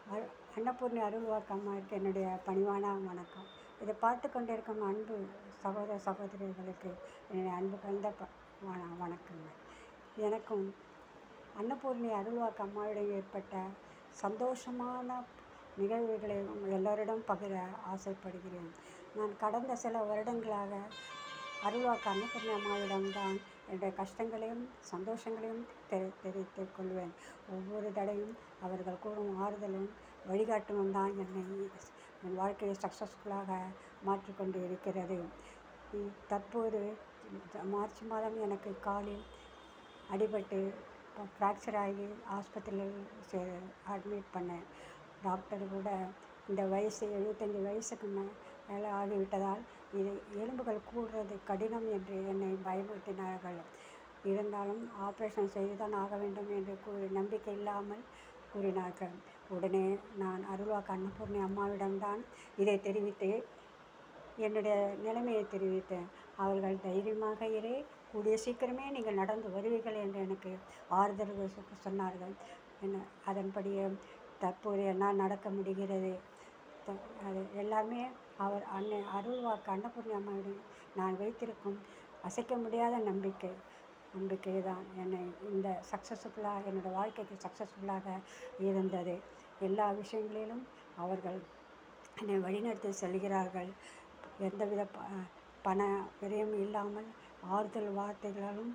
அ- அன்னபூர்ணி அருள்வாக்கு அம்மாவுக்கு என்னுடைய பணிவான வணக்கம் இதை பார்த்து கொண்டிருக்கும் அன்பு சகோதர சகோதரிகளுக்கு என்னுடைய அன்பு கலந்த ப வண வணக்கங்கள் எனக்கும் அன்னபூர்ணி அருள்வாக்கு அம்மாவிடம் ஏற்பட்ட சந்தோஷமான நிகழ்வுகளை உங்கள் எல்லோரிடம் பகிர ஆசைப்படுகிறேன் நான் கடந்த சில வருடங்களாக அருள்வாக்கு அன்னபூர்ணி அம்மாவிடம்தான் என்னுடைய கஷ்டங்களையும் சந்தோஷங்களையும் தெரி தெரிவித்துக் கொள்வேன் ஒவ்வொரு தடையும் அவர்கள் கூறும் ஆறுதலும் வழிகாட்டலும் தான் என்னை என் வாழ்க்கையை சக்ஸஸ்ஃபுல்லாக மாற்றிக்கொண்டு இருக்கிறது இ- தற்போது மார்ச் மாதம் எனக்கு காலில் அடிபட்டு ஃப்ராக்சர் ஆகி ஆஸ்பத்திரியில் சே அட்மிட் பண்ணேன் டாக்டர் கூட இந்த வயசு எழுபத்தஞ்சி வயசுக்கு மே மேலே ஆகிவிட்டதால் இது எலும்புகள் கூடுறது கடினம் என்று என்னை பயமுறுத்தினார்கள் இருந்தாலும் ஆப்ரேஷன் செய்து தான் ஆக வேண்டும் என்று கூறி நம்பிக்கை இல்லாமல் கூறினார்கள் உடனே நான் அருள்வாக்கு அன்னபூர்ணி அம்மாவிடம்தான் இதை தெரிவித்து என்னுடைய நிலைமையை தெரிவித்தேன் அவர்கள் தைரியமாக இரு கூடிய சீக்கிரமே நீங்கள் நடந்து வருவீர்கள் என்று எனக்கு ஆறுதல் சொ- சொன்னார்கள் என்ன அதன்படியே தற்போது என்னால் நடக்க முடிகிறது த- அது எல்லாமே அவர் அன்னை அருள்வாக்கு அன்னபூர்ணி அம்மாவிடம் நான் வைத்திருக்கும் அசைக்க முடியாத நம்பிக்கை நம்பிக்கை தான் என்னை இந்த சக்ஸஸ்ஃபுல்லாக என்னோடய வாழ்க்கைக்கு சக்ஸஸ்ஃபுல்லாக இருந்தது எல்லா விஷயங்களிலும் அவர்கள் என்னை வழிநடத்தி செல்கிறார்கள் எந்தவித ப பண விரயம் இல்லாமல் ஆறுதல் வார்த்தைகளாலும்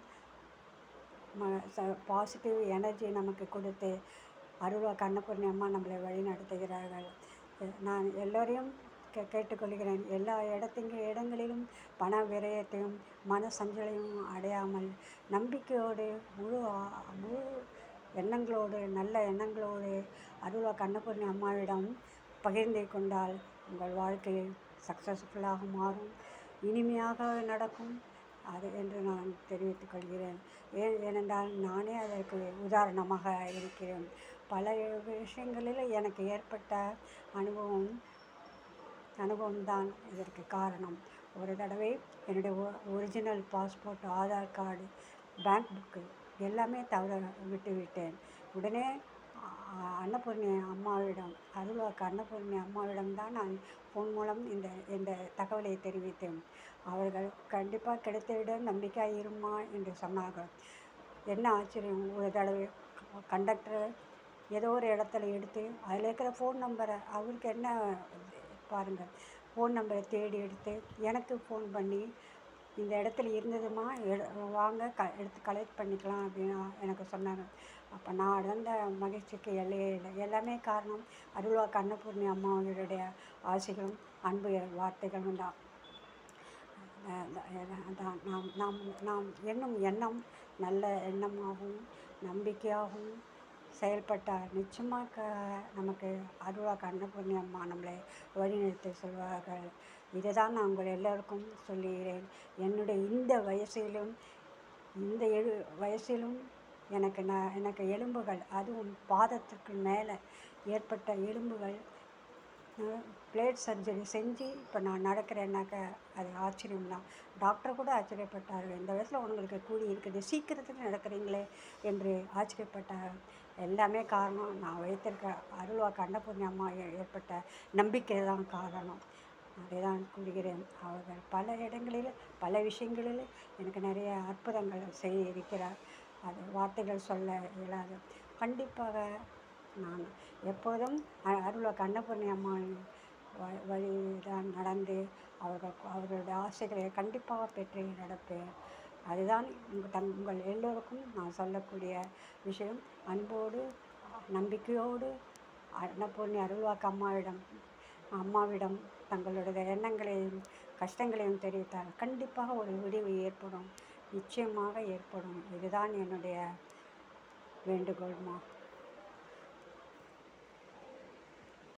ம ச பாசிட்டிவ் எனர்ஜி நமக்கு கொடுத்து அருவா கண்ணபூர்ணி அம்மா நம்மளை வழி நடத்துகிறார்கள் எ- நான் எல்லோரையும் கே கேட்டுக்கொள்கிறேன் எல்லா இடத்துங்க இடங்களிலும் பண விரயத்தையும் மன சஞ்சலையும் அடையாமல் நம்பிக்கையோடு முழு ஆ- முழு எண்ணங்களோடு நல்ல எண்ணங்களோடு அருவா கண்ணபூர்ணி அம்மாவிடம் பகிர்ந்து கொண்டால் உங்கள் வாழ்க்கை சக்ஸஸ்ஃபுல்லாக மாறும் இனிமையாக நடக்கும் அது என்று நான் தெரிவித்துக் கொள்கிறேன் ஏன் ஏனென்றால் நானே அதற்கு உதாரணமாக இருக்கிறேன் பல விஷயங்களில் எனக்கு ஏற்பட்ட அனுபவம் அனுபவம்தான் இதற்கு காரணம் ஒரு தடவை என்னுடைய original passport Aadhaar card bank book எல்லாமே தவற விட்டு விட்டேன் உடனே அ- அன்னபூர்ணி அம்மாவிடம் அருள்வாக்கு அன்னபூர்ணி அம்மாவிடம் தான் நான் ஃபோன் மூலம் இந்த இந்த தகவலை தெரிவித்தேன் அவர்கள் கண்டிப்பாக கிடைத்துவிட நம்பிக்கையாக இருமா என்று சொன்னார்கள் என்ன ஆச்சரியம் ஒரு தடவை கண்டக்டர் ஏதோ ஒரு இடத்துல எடுத்து அதில் இருக்கிற ஃபோன் நம்பரை அவருக்கு என்ன பாருங்கள் ஃபோன் நம்பரை தேடி எடுத்து எனக்கு ஃபோன் பண்ணி இந்த இடத்துல இருந்ததுமா எடு வாங்க க எடுத்து கலெக்ட் பண்ணிக்கலாம் அப்படின்னு எனக்கு சொன்னாங்க அப்போ நான் அடர்ந்த மகிழ்ச்சிக்கு எல்லையே இல்லை எல்லாமே காரணம் அருள்வாக்கு அன்னபூர்ணி அம்மாவர்களுடைய ஆசைகளும் அன்பு வார்த்தைகளும் தான் அதான் நாம் நாம் நாம் எண்ணும் எண்ணம் நல்ல எண்ணமாகவும் நம்பிக்கையாகவும் செயல்பட்டால் நிச்சயமாக க- நமக்கு அருள்வாக்கு அன்னபூர்ணி அம்மா நம்மளை வழிநடத்தி சொல்வார்கள் இதை தான் நான் உங்கள் எல்லோருக்கும் சொல்லுகிறேன் என்னுடைய இந்த வயசிலும் இந்த எழு வயசிலும் எனக்கு நான் எனக்கு எலும்புகள் அதுவும் பாதத்துக்கு மேலே ஏற்பட்ட எலும்புகள் பிளேட் சர்ஜரி செஞ்சு இப்போ நான் நடக்கிறேன்னாக்க அது ஆச்சரியம் தான் டாக்டர் கூட ஆச்சரியப்பட்டார்கள் இந்த வயசில் உங்களுக்கு கூலி இருக்குது சீக்கிரத்தில் நடக்கிறீங்களே என்று ஆச்சரியப்பட்டார் எல்லாமே காரணம் நான் வைத்திருக்க அருள்வாக்கு அன்னபூர்ணி அம்மா ஏ- ஏற்பட்ட நம்பிக்கை தான் காரணம் அதை தான் கூறுகிறேன் அவர்கள் பல இடங்களில் பல விஷயங்களில் எனக்கு நிறைய அற்புதங்கள் செய்திருக்கிறார் அது வார்த்தைகள் சொல்ல இயலாது கண்டிப்பாக நான் எப்போதும் அ- அருள்வாக்கு அன்னபூர்ணி அம்மாவின் வ- வழிதான் நடந்து அவர்கள் அவர்களுடைய ஆசைகளை கண்டிப்பாக பெற்று நடப்பேன் அதுதான் உங்கள் தன் உங்கள் எல்லோருக்கும் நான் சொல்லக்கூடிய விஷயம் அன்போடு நம்பிக்கையோடு அன்னபூர்ணி அருள்வாக்கு அம்மாவிடம் அம்மாவிடம் தங்களுடைய எண்ணங்களையும் கஷ்டங்களையும் தெரிவித்தால் கண்டிப்பாக ஒரு விடிவு ஏற்படும் நிச்சயமாக ஏற்படும் இதுதான் என்னுடைய வேண்டுகோள்மா